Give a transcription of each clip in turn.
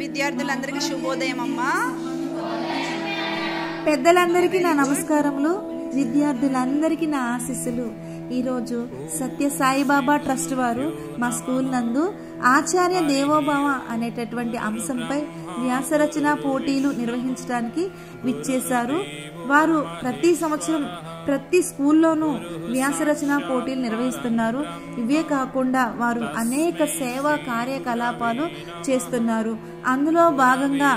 విద్యార్థులందరికీ శుభోదయం అమ్మా పెద్దలందరికీ నా నమస్కారములు విద్యార్థులందరికీ నా ఆశీస్సులు ఈరోజు సత్య సాయిబాబా ట్రస్ట్ వారు మా స్కూల్ నందు ఆచార్య దేవోభవ అనేటటువంటి అంశంపై వ్యాసరచన పోటీలు నిర్వహించడానికి విచ్చేశారు వారు ప్రతి సంవత్సరం ప్రతి స్కూల్లోనూ వ్యాసరచన పోటీలు నిర్వహిస్తున్నారు ఇవే కాకుండా వారు అనేక సేవా కార్యకలాపాలు చేస్తున్నారు అందులో భాగంగా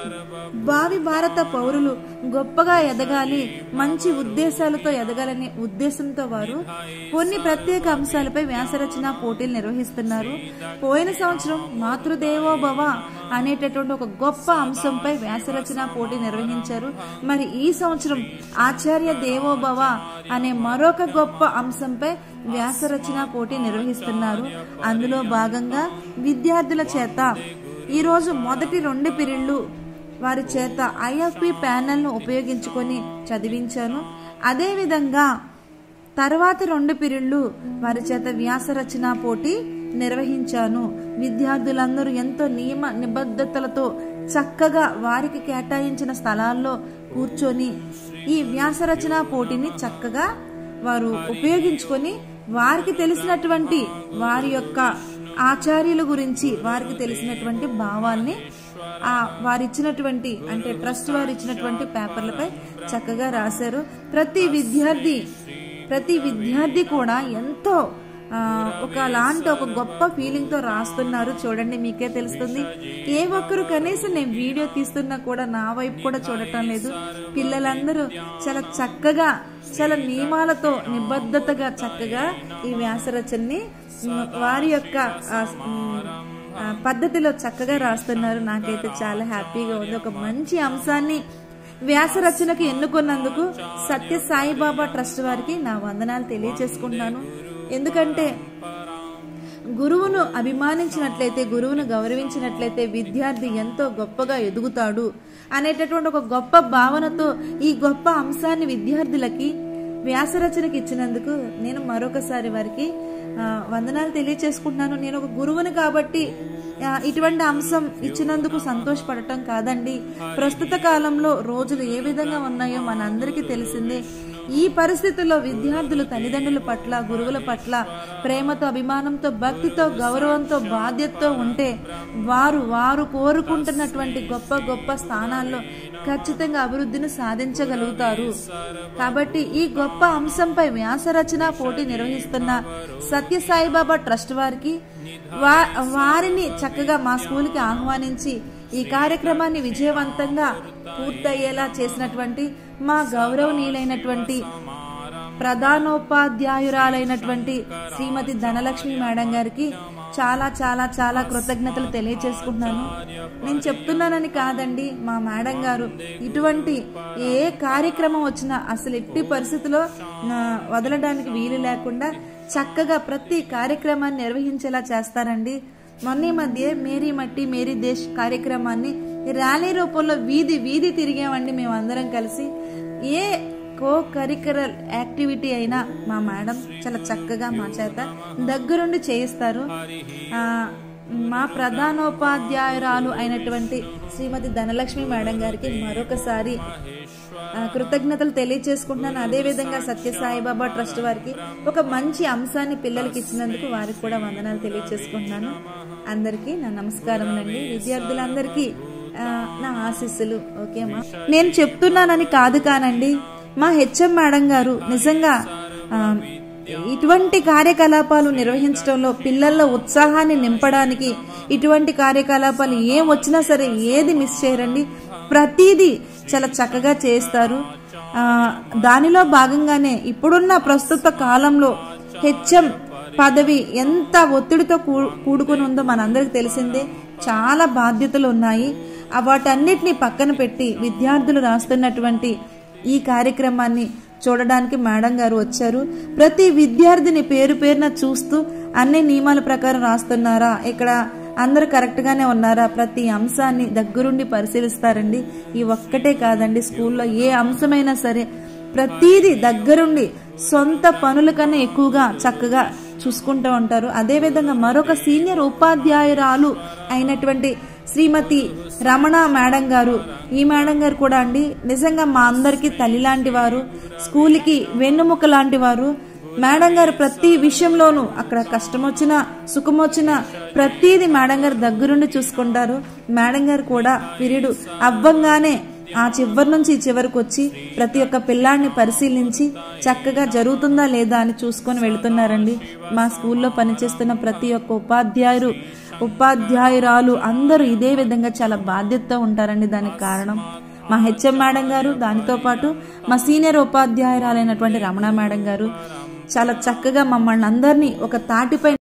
భావి భారత పౌరులు గొప్పగా ఎదగాలి మంచి ఉద్దేశాలతో ఎదగాలనే ఉద్దేశంతో వారు కొన్ని ప్రత్యేక అంశాలపై వ్యాసరచన పోటీలు నిర్వహిస్తున్నారు పోయిన సంవత్సరం మాతృదేవోభవ అనేటటువంటి ఒక గొప్ప అంశంపై వ్యాసరచన పోటీ నిర్వహించారు మరి ఈ సంవత్సరం ఆచార్య దేవోభవ అనే మరొక గొప్ప అంశంపై వ్యాసరచన పోటీ నిర్వహిస్తున్నారు అందులో భాగంగా విద్యార్థుల చేత ఈరోజు మొదటి రెండు పిరిళ్లు వారి చేత ఐఎఫ్పి ప్యానెల్ను ఉపయోగించుకొని చదివించాను అదేవిధంగా తర్వాత రెండు పిరిళ్లు వారి చేత వ్యాసరచన పోటీ నిర్వహించాను విద్యార్థులందరూ ఎంతో నియమ నిబద్ధతలతో చక్కగా వారికి కేటాయించిన స్థలాల్లో కూర్చొని ఈ వ్యాసరచన పోటీని చక్కగా వారు ఉపయోగించుకొని వారికి తెలిసినటువంటి వారి యొక్క ఆచార్యుల గురించి వారికి తెలిసినటువంటి భావాల్ని ఆ వారు ఇచ్చినటువంటి అంటే ట్రస్ట్ వారు ఇచ్చినటువంటి పేపర్లపై చక్కగా రాశారు ప్రతి విద్యార్థి ప్రతి విద్యార్థి కూడా ఎంతో ఆ, ఒకలాంటి ఒక గొప్ప ఫీలింగ్ తో రాస్తున్నారు చూడండి మీకే తెలుస్తుంది ఏ ఒక్కరు కనీసం నేను వీడియో తీస్తున్నా కూడా నా వైపు కూడా చూడటం లేదు పిల్లలందరూ చాలా చక్కగా చాలా నియమాలతో నిబద్ధతగా చక్కగా ఈ వ్యాసరచనని ఉమ్, వారి యొక్క ఆ, ఉమ్, ఆ, పద్ధతిలో చక్కగా రాస్తున్నారు నాకైతే చాలా హ్యాపీగా ఉంది ఒక మంచి అంశాన్ని వ్యాస రచనకు ఎన్నుకున్నందుకు సత్య సాయిబాబా ట్రస్ట్ వారికి నా వందనాలు తెలియజేసుకుంటున్నాను ఎందుకంటే గురువును అభిమానించినట్లయితే గురువును గౌరవించినట్లయితే విద్యార్థి ఎంతో గొప్పగా ఎదుగుతాడు అనేటటువంటి ఒక గొప్ప భావనతో ఈ గొప్ప అంశాన్ని విద్యార్థులకి వ్యాసరచనకి ఇచ్చినందుకు నేను మరొకసారి వారికి ఆ, వందనాలు తెలియచేసుకుంటున్నాను నేను ఒక గురువుని కాబట్టి ఆ, ఇటువంటి అంశం ఇచ్చినందుకు సంతోషపడటం కాదండి ప్రస్తుత కాలంలో రోజులు ఏ విధంగా ఉన్నాయో మనందరికీ తెలిసిందే ఈ పరిస్థితుల్లో విద్యార్థులు తల్లిదండ్రుల పట్ల గురువుల పట్ల ప్రేమతో అభిమానంతో భక్తితో గౌరవంతో బాధ్యతతో ఉంటే వారు వారు కోరుకుంటున్నటువంటి గొప్ప గొప్ప స్థానాల్లో ఖచ్చితంగా అభివృద్ధిని సాధించగలుగుతారు కాబట్టి ఈ గొప్ప అంశంపై వ్యాసరచన పోటీ నిర్వహిస్తున్న సత్య సాయిబాబా ట్రస్ట్ వారికి వా- వారిని చక్కగా మా స్కూల్కి ఆహ్వానించి ఈ కార్యక్రమాన్ని విజయవంతంగా పూర్తయ్యేలా చేసినటువంటి మా గౌరవనీయులైనటువంటి ప్రధానోపాధ్యాయురాలైనటువంటి శ్రీమతి ధనలక్ష్మి మేడం గారికి చాలా చాలా చాలా కృతజ్ఞతలు తెలియచేసుకుంటున్నాను నేను చెప్తున్నానని కాదండి మా మేడం గారు ఇటువంటి ఏ కార్యక్రమం వచ్చినా అసలు ఎట్టి పరిస్థితిలో ఆ, వదలడానికి వీలు లేకుండా చక్కగా ప్రతి కార్యక్రమాన్ని నిర్వహించేలా చేస్తారండి మొన్న ఈ మధ్య మేరీ మట్టి మేరీ దేశ్ కార్యక్రమాన్ని ర్యాలీ రూపంలో వీధి వీధి తిరిగామండి మేమందరం కలిసి ఏ కో కరికరల్ యాక్టివిటీ అయినా మా మేడం చాలా చక్కగా మా చేత దగ్గరుండి చేయిస్తారు ఆ, మా ప్రధానోపాధ్యాయురాలు అయినటువంటి శ్రీమతి ధనలక్ష్మి మేడం గారికి మరొకసారి ఆ, కృతజ్ఞతలు తెలియచేసుకుంటున్నాను అదేవిధంగా సత్యసాయిబాబా ట్రస్ట్ వారికి ఒక మంచి అంశాన్ని పిల్లలకి ఇచ్చినందుకు వారికి కూడా వందనాలు తెలియచేసుకుంటున్నాను అందరికీ నా నమస్కారములండి విద్యార్థులందరికీ ఆ, నా ఆశీస్సులు ఓకేమా నేను చెప్తున్నానని కాదు కానండి మా హెచ్ఎం మేడం గారు నిజంగా ఆ, ఇటువంటి కార్యకలాపాలు నిర్వహించడంలో పిల్లల్లో ఉత్సాహాన్ని నింపడానికి ఇటువంటి కార్యకలాపాలు ఏం వచ్చినా సరే ఏది మిస్ చేయరండి ప్రతిదీ చాలా చక్కగా చేస్తారు ఆ, దానిలో భాగంగానే ఇప్పుడున్న ప్రస్తుత కాలంలో హెచ్ఎం పదవి ఎంత ఒత్తిడితో కూ- కూడుకుని ఉందో మనందరికి తెలిసిందే చాలా బాధ్యతలు ఉన్నాయి ఆ వాటన్నిటిని పక్కన పెట్టి విద్యార్థులు రాస్తున్నటువంటి ఈ కార్యక్రమాన్ని చూడడానికి మేడం గారు వచ్చారు ప్రతి విద్యార్థిని పేరు పేరున చూస్తూ అన్ని నియమాల ప్రకారం రాస్తున్నారా ఇక్కడ అందరూ కరెక్ట్ గానే ఉన్నారా ప్రతి అంశాన్ని దగ్గరుండి పరిశీలిస్తారండి ఈ ఒక్కటే కాదండి స్కూల్లో ఏ అంశమైనా సరే ప్రతిదీ దగ్గరుండి సొంత పనుల కన్నా ఎక్కువగా చక్కగా చూసుకుంటూ ఉంటారు అదేవిధంగా మరొక సీనియర్ ఉపాధ్యాయురాలు అయినటువంటి శ్రీమతి రమణ మేడం గారు ఈ మేడం గారు కూడా అండి నిజంగా మా అందరికీ తల్లి లాంటి వారు స్కూల్కి వెన్నుముక లాంటి వారు మేడం గారు ప్రతి విషయంలోనూ అక్కడ కష్టం వచ్చినా సుఖం వచ్చినా ప్రతిదీ మేడం గారు దగ్గరుండి చూసుకుంటారు మేడం గారు కూడా పీరియడ్ అవ్వంగానే ఆ చివరి నుంచి ఈ చివరికి వచ్చి ప్రతి ఒక్క పిల్లాడిని పరిశీలించి చక్కగా జరుగుతుందా లేదా అని చూసుకొని వెళుతున్నారండి మా స్కూల్లో పనిచేస్తున్న ప్రతి ఒక్క ఉపాధ్యాయులు ఉపాధ్యాయురాలు అందరూ ఇదే విధంగా చాలా బాధ్యతతో ఉంటారండి దానికి కారణం మా హెచ్ఎం మేడం గారు దానితో పాటు మా సీనియర్ ఉపాధ్యాయురాలైనటువంటి రమణ మేడం గారు చాలా చక్కగా మమ్మల్ని అందరినీ ఒక తాటిపై